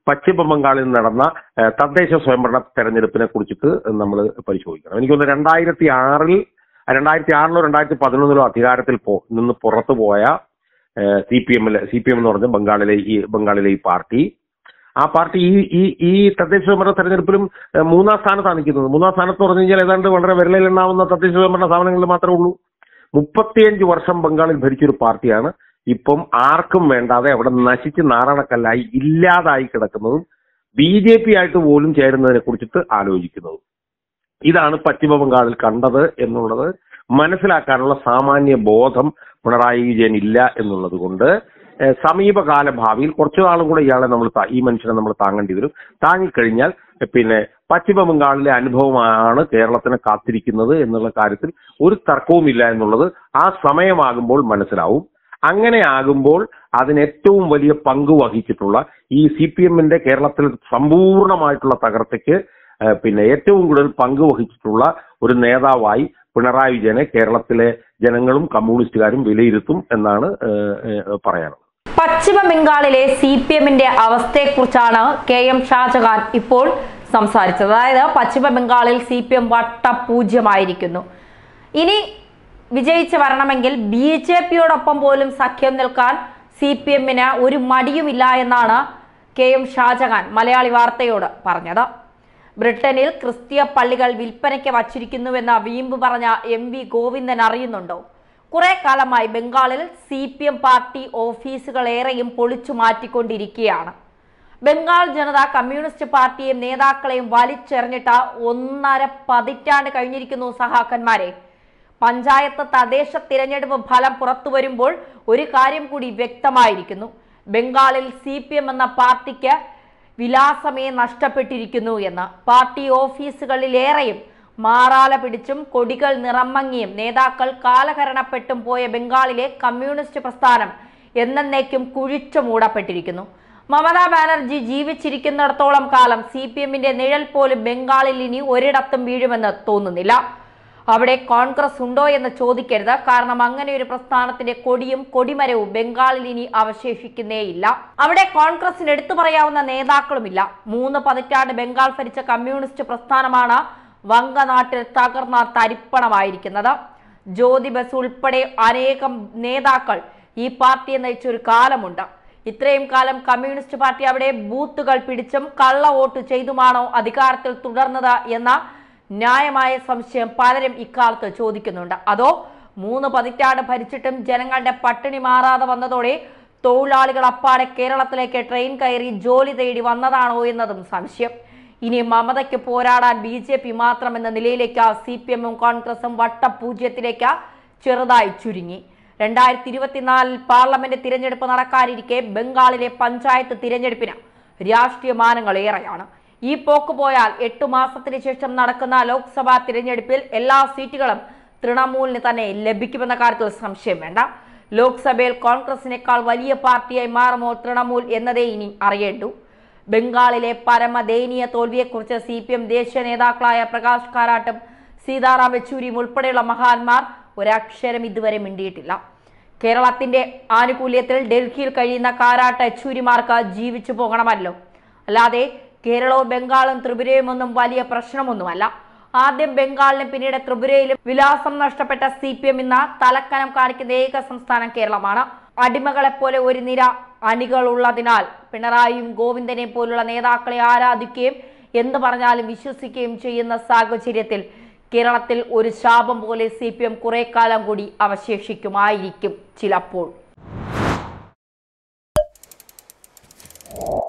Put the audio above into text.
പശ്ചിമ ബംഗാളിൽ നടന്ന ഏഹ്, തദ്ദേശ സ്വയംഭരണ തെരഞ്ഞെടുപ്പിനെ കുറിച്ചിട്ട് നമ്മൾ പരിശോധിക്കണം എനിക്ക് തോന്നുന്നു രണ്ടായിരത്തി ആറിൽ രണ്ടായിരത്തി ആറിലോ രണ്ടായിരത്തി പതിനൊന്നിലോ അധികാരത്തിൽ പോ നിന്ന് പുറത്തു പോയ സി പി എമ്മിലെ സി പി എം എന്ന് പറഞ്ഞ ബംഗാളിലെ ഈ ബംഗാളിലെ ഈ പാർട്ടി ആ പാർട്ടി ഈ ഈ ഈ തദ്ദേശ സ്വയംഭരണ തെരഞ്ഞെടുപ്പിലും ഏഹ്, മൂന്നാം സ്ഥാനത്താണ് നിൽക്കുന്നത് മൂന്നാം സ്ഥാനത്ത് പറഞ്ഞു കഴിഞ്ഞാൽ ഏതാണ്ട് വളരെ വിരലിലെണ്ണാവുന്ന തദ്ദേശ സ്വയംഭരണ സ്ഥാപനങ്ങളിൽ മാത്രമേ ഉള്ളൂ മുപ്പത്തിയഞ്ച് വർഷം ബംഗാളിൽ ഭരിച്ചൊരു പാർട്ടിയാണ് ഇപ്പം ആർക്കും വേണ്ടാതെ അവിടെ നശിച്ച് നാറാണക്കല്ലായി ഇല്ലാതായി കിടക്കുന്നതും ബി ജെ പി ആയിട്ട് പോലും ചേരുന്നതിനെ കുറിച്ചിട്ട് ആലോചിക്കുന്നതും ഇതാണ് പശ്ചിമ ബംഗാളിൽ കണ്ടത് എന്നുള്ളത് മനസ്സിലാക്കാനുള്ള സാമാന്യ ബോധം പിണറായി വിജയൻ ഇല്ല എന്നുള്ളത് കൊണ്ട് ഏഹ്, സമീപകാല ഭാവിയിൽ കുറച്ചു നാളും കൂടെ ഇയാളെ നമ്മൾ താ- ഈ മനുഷ്യനെ നമ്മൾ താങ്ങേണ്ടി വരും താങ്ങിക്കഴിഞ്ഞാൽ ഏഹ്, പിന്നെ പശ്ചിമ ബംഗാളിലെ അനുഭവമാണ് കേരളത്തിനെ കാത്തിരിക്കുന്നത് എന്നുള്ള കാര്യത്തിൽ ഒരു തർക്കവുമില്ല എന്നുള്ളത് ആ സമയമാകുമ്പോൾ മനസ്സിലാവും അങ്ങനെ ആകുമ്പോൾ അതിന് ഏറ്റവും വലിയ പങ്ക് വഹിച്ചിട്ടുള്ള ഈ സി പി എമ്മിന്റെ കേരളത്തിൽ സമ്പൂർണ്ണമായിട്ടുള്ള തകർച്ചയ്ക്ക് ഏഹ്, പിന്നെ ഏറ്റവും കൂടുതൽ പങ്ക് വഹിച്ചിട്ടുള്ള ഒരു നേതാവായി പിണറായി വിജയനെ കേരളത്തിലെ ജനങ്ങളും കമ്മ്യൂണിസ്റ്റുകാരും വിലയിരുത്തും എന്നാണ് ഏഹ്, ഏഹ്, പറയാനുള്ളത് പശ്ചിമ ബംഗാളിലെ സി പി എമ്മിന്റെ അവസ്ഥയെക്കുറിച്ചാണ് കെ എം ഷാജഹാൻ ഇപ്പോൾ സംസാരിച്ചത് അതായത് പശ്ചിമ ബംഗാളിൽ സി പി എം വട്ടപൂജ്യമായിരിക്കുന്നു ഇനി വിജയിച്ച് വരണമെങ്കിൽ ബി ജെ പിയോടൊപ്പം പോലും സഖ്യം നിൽക്കാൻ സി പി എമ്മിന് ഒരു മടിയുമില്ല എന്നാണ് കെ എം ഷാജഹാൻ മലയാളി വാർത്തയോട് പറഞ്ഞത് ബ്രിട്ടനിൽ ക്രിസ്തീയ പള്ളികൾ വിൽപ്പനയ്ക്ക് വച്ചിരിക്കുന്നുവെന്ന് വീമ്പ് പറഞ്ഞ എം വി ഗോവിന്ദൻ അറിയുന്നുണ്ടോ കുറെ കാലമായി ബംഗാളിൽ സി പി എം പാർട്ടി ഓഫീസുകളേറെയും പൊളിച്ചു മാറ്റിക്കൊണ്ടിരിക്കുകയാണ് ബംഗാൾ ജനത കമ്മ്യൂണിസ്റ്റ് പാർട്ടിയെയും നേതാക്കളെയും വലിച്ചെറിഞ്ഞിട്ട് ഒന്നര പതിറ്റാണ്ട് കഴിഞ്ഞിരിക്കുന്നു സഹാക്കന്മാരെ പഞ്ചായത്ത് തദ്ദേശ തിരഞ്ഞെടുപ്പ് ഫലം പുറത്തു വരുമ്പോൾ ഒരു കാര്യം കൂടി വ്യക്തമായിരിക്കുന്നു ബംഗാളിൽ സി പി എം എന്ന പാർട്ടിക്ക് വിലാസമേ നഷ്ടപ്പെട്ടിരിക്കുന്നു എന്ന് പാർട്ടി ഓഫീസുകളിലേറെയും മാറാല പിടിച്ചും കൊടികൾ നിറമങ്ങിയും നേതാക്കൾ കാലഹരണപ്പെട്ടും പോയ ബംഗാളിലെ കമ്മ്യൂണിസ്റ്റ് പ്രസ്ഥാനം എന്നേക്കും കുഴിച്ചു മൂടപ്പെട്ടിരിക്കുന്നു മമതാ ബാനർജി ജീവിച്ചിരിക്കുന്നിടത്തോളം കാലം സി പി എമ്മിന്റെ നിഴൽ പോലും ബംഗാളിൽ ഇനി ഒരിടത്തും വീഴുമെന്ന് തോന്നുന്നില്ല അവിടെ കോൺഗ്രസ് ഉണ്ടോ എന്ന് ചോദിക്കരുത് കാരണം അങ്ങനെ ഒരു പ്രസ്ഥാനത്തിന്റെ കൊടിയും കൊടിമരവും ബംഗാളിൽ ഇനി അവശേഷിക്കുന്നേയില്ല അവിടെ കോൺഗ്രസിന് എടുത്തു പറയാവുന്ന നേതാക്കളുമില്ല മൂന്ന് പതിറ്റാണ്ട് ബംഗാൾ ഭരിച്ച കമ്മ്യൂണിസ്റ്റ് പ്രസ്ഥാനമാണ് വങ്കനാട്ടിൽ തകർന്ന തരിപ്പണമായിരിക്കുന്നത് ജ്യോതി ബസ് ഉൾപ്പെടെ അനേകം നേതാക്കൾ ഈ പാർട്ടിയെ നയിച്ച ഒരു കാലമുണ്ട് ഇത്രയും കാലം കമ്മ്യൂണിസ്റ്റ് പാർട്ടി അവിടെ ബൂത്തുകൾ പിടിച്ചും കള്ള വോട്ട് ചെയ്തുമാണോ അധികാരത്തിൽ തുടർന്നത് എന്ന ന്യായമായ സംശയം പലരും ഇക്കാലത്ത് ചോദിക്കുന്നുണ്ട് അതോ മൂന്ന് പതിറ്റാണ്ട് ഭരിച്ചിട്ടും ജനങ്ങളുടെ പട്ടിണി മാറാതെ വന്നതോടെ തൊഴിലാളികൾ അപ്പാടെ കേരളത്തിലേക്ക് ട്രെയിൻ കയറി ജോലി തേടി വന്നതാണോ എന്നതും സംശയം ഇനി മമതയ്ക്ക് പോരാടാൻ ബി ജെ പി മാത്രം എന്ന നിലയിലേക്ക് സി പി എമ്മും കോൺഗ്രസും വട്ടപൂജ്യത്തിലേക്ക് ചെറുതായി ചുരുങ്ങി രണ്ടായിരത്തി ഇരുപത്തിനാലിൽ പാർലമെന്റ് തിരഞ്ഞെടുപ്പ് നടക്കാനിരിക്കെ ബംഗാളിലെ പഞ്ചായത്ത് തിരഞ്ഞെടുപ്പിന് രാഷ്ട്രീയ മാനങ്ങൾ ഏറെയാണ് ഈ പോക്ക് പോയാൽ എട്ടു മാസത്തിന് ശേഷം നടക്കുന്ന ലോക്സഭാ തിരഞ്ഞെടുപ്പിൽ എല്ലാ സീറ്റുകളും തൃണമൂലിന് തന്നെ ലഭിക്കുമെന്ന കാര്യത്തിൽ സംശയം വേണ്ട ലോക്സഭയിൽ കോൺഗ്രസിനേക്കാൾ വലിയ പാർട്ടിയായി മാറുമോ തൃണമൂൽ എന്നതേ ഇനി അറിയേണ്ടു ബംഗാളിലെ പരമദയനീയ തോൽവിയെക്കുറിച്ച് സി പി എം ദേശീയ നേതാക്കളായ പ്രകാശ് കാരാട്ടും സീതാറാം യെച്ചൂരിയും ഉൾപ്പെടെയുള്ള മഹാന്മാർ ഒരക്ഷരം ഇതുവരെ മിണ്ടിയിട്ടില്ല കേരളത്തിന്റെ ആനുകൂല്യത്തിൽ ഡൽഹിയിൽ കഴിയുന്ന കാരാട്ട് യെച്ചൂരിമാർക്ക് ജീവിച്ചു പോകണമല്ലോ അല്ലാതെ കേരളവും ബംഗാളും ത്രിപുരയും ഒന്നും വലിയ പ്രശ്നമൊന്നുമല്ല ആദ്യം ബംഗാളിലും പിന്നീട് ത്രിപുരയിലും വിലാസം നഷ്ടപ്പെട്ട സി പി എം ഇന്ന് തലക്കനം കാണിക്കുന്ന ഏക സംസ്ഥാനം കേരളമാണ് അടിമകളെപ്പോലെ ഒരു നിര അണികളുള്ളതിനാൽ പിണറായിയും ഗോവിന്ദനെയും പോലുള്ള നേതാക്കളെ ആരാധിക്കുകയും എന്ത് പറഞ്ഞാലും വിശ്വസിക്കുകയും ചെയ്യുന്ന സാഹചര്യത്തിൽ കേരളത്തിൽ ഒരു ശാപം പോലെ സി പി എം കുറെ കാലം കൂടി അവശേഷിക്കുമായിരിക്കും ചിലപ്പോൾ